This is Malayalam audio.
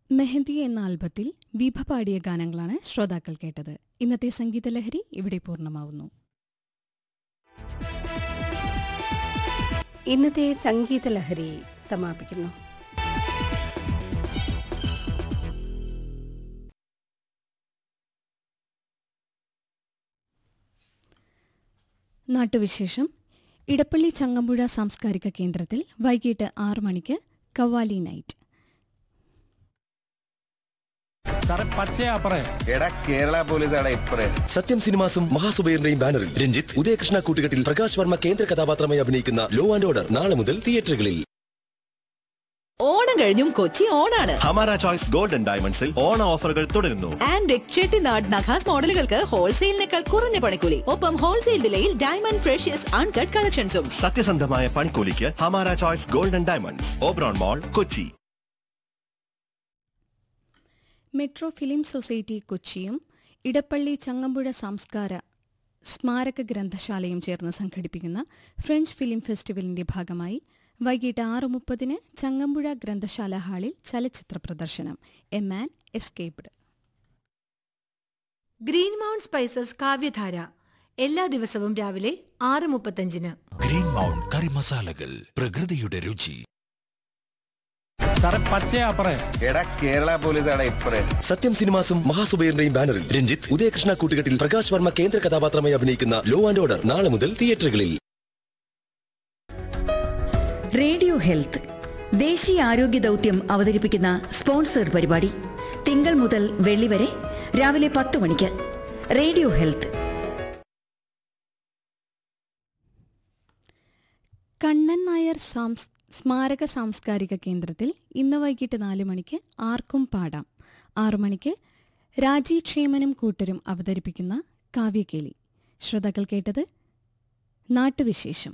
മെഹന്തി എന്ന ആൽബത്തിൽ വിഭ പാടിയ ഗാനങ്ങളാണ് ശ്രോതാക്കൾ കേട്ടത് ഇന്നത്തെ സംഗീതലഹരി ഇവിടെ പൂർണ്ണമാവുന്നു ഇന്നത്തെ സംഗീത ലഹരി സമാപിക്കുന്നു നാട്ടുവിശേഷം ഇടപ്പള്ളി ചങ്ങമ്പുഴ സാംസ്കാരിക കേന്ദ്രത്തിൽ വൈകിട്ട് ആറ് മണിക്ക് കവാലി നൈറ്റ് സാറേ പച്ചയാ പറേ എടാ കേരള പോലീസാണ് ഇപ്പറേ സത്യം സിനിമാസും മഹാസുബൈറിന്റെയും ബാനറിൽ രഞ്ജിത്ത് ഉദയകൃഷ്ണ കൂട്ടുകെട്ടിൽ പ്രകാശ് വർമ്മ കേന്ദ്ര കഥാപാത്രമായി അഭിനയിക്കുന്ന ലോ ആൻഡ് ഓർഡർ നാളെ മുതൽ തിയേറ്ററുകളിൽ ഓണം കഴിഞ്ഞും കൊച്ചി ഓണാണ് ഹമാര ചോയ്സ് ഗോൾഡൻ ഡയമണ്ട്സിൽ ഓണ ഓഫറുകൾ തുടരുന്നു ആൻഡ് ചെട്ടിനാട് നഖാസ് മോഡലുകൾക്ക് ഹോൾസെയിലിനേക്കാൾ കുറഞ്ഞ പണിക്കൂലി ഒപ്പം ഹോൾസെയിൽ വിലയിൽ ഡയമണ്ട് ഫ്രഷ്യസ് അൺകട്ട് കളക്ഷൻസും സത്യസന്ധമായ പണിക്കൂലിക്ക് Hamara choice golden diamonds Oberon mall Kochi metro film society കൊച്ചിയും ഇടപ്പള്ളി ചങ്ങമ്പുഴ സംസ്കാര സ്മാരക ഗ്രന്ഥശാലയും ചേർന്ന് സംഘടിപ്പിക്കുന്ന ഫ്രഞ്ച് ഫിലിം ഫെസ്റ്റിവലിന്റെ ഭാഗമായി വൈകിട്ട് ആറ് മുപ്പതിന് ചങ്ങമ്പുഴ ഗ്രന്ഥശാല ഹാളിൽ ചലച്ചിത്ര പ്രദർശനം a man escaped green mount spices കാവ്യധാര എല്ലാ ദിവസവും രാവിലെ ആറ് മുപ്പത്തഞ്ചിന് ഗ്രീൻ മൗണ്ട് കറി മസാലകൾ പ്രകൃതിയുടെ രുചി സാറേ പച്ചയാ പറേ എടാ കേരള പോലീസാണ് ഇപ്പറേ സത്യം സിനിമാസും മഹാസുബൈറിന്റെയും ബാനറിൽ രഞ്ജിത്ത് ഉദയകൃഷ്ണ കൂട്ടുകെട്ടിൽ പ്രകാശ് വർമ്മ കേന്ദ്ര കഥാപാത്രമായി അഭിനയിക്കുന്ന ലോ ആൻഡ് ഓർഡർ നാളെ മുതൽ തിയേറ്ററുകളിൽ റേഡിയോ ഹെൽത്ത് ദേശീയ ആരോഗ്യ ദൗത്യം അവതരിപ്പിക്കുന്ന സ്പോൺസേഡ് പരിപാടി തിങ്കൾ മുതൽ വെള്ളി വരെ രാവിലെ പത്ത് മണിക്ക് റേഡിയോ ഹെൽത്ത് കണ്ണൻ നായർ സാംസ് സ്മാരക സാംസ്കാരിക കേന്ദ്രത്തിൽ ഇന്ന് വൈകിട്ട് നാല് മണിക്ക് ആർക്കും പാടാം ആറു മണിക്ക് രാജി ക്ഷേമനും കൂട്ടരും അവതരിപ്പിക്കുന്ന കാവ്യകേളി ശ്രോതാക്കൾ കേട്ടത് നാട്ടുവിശേഷം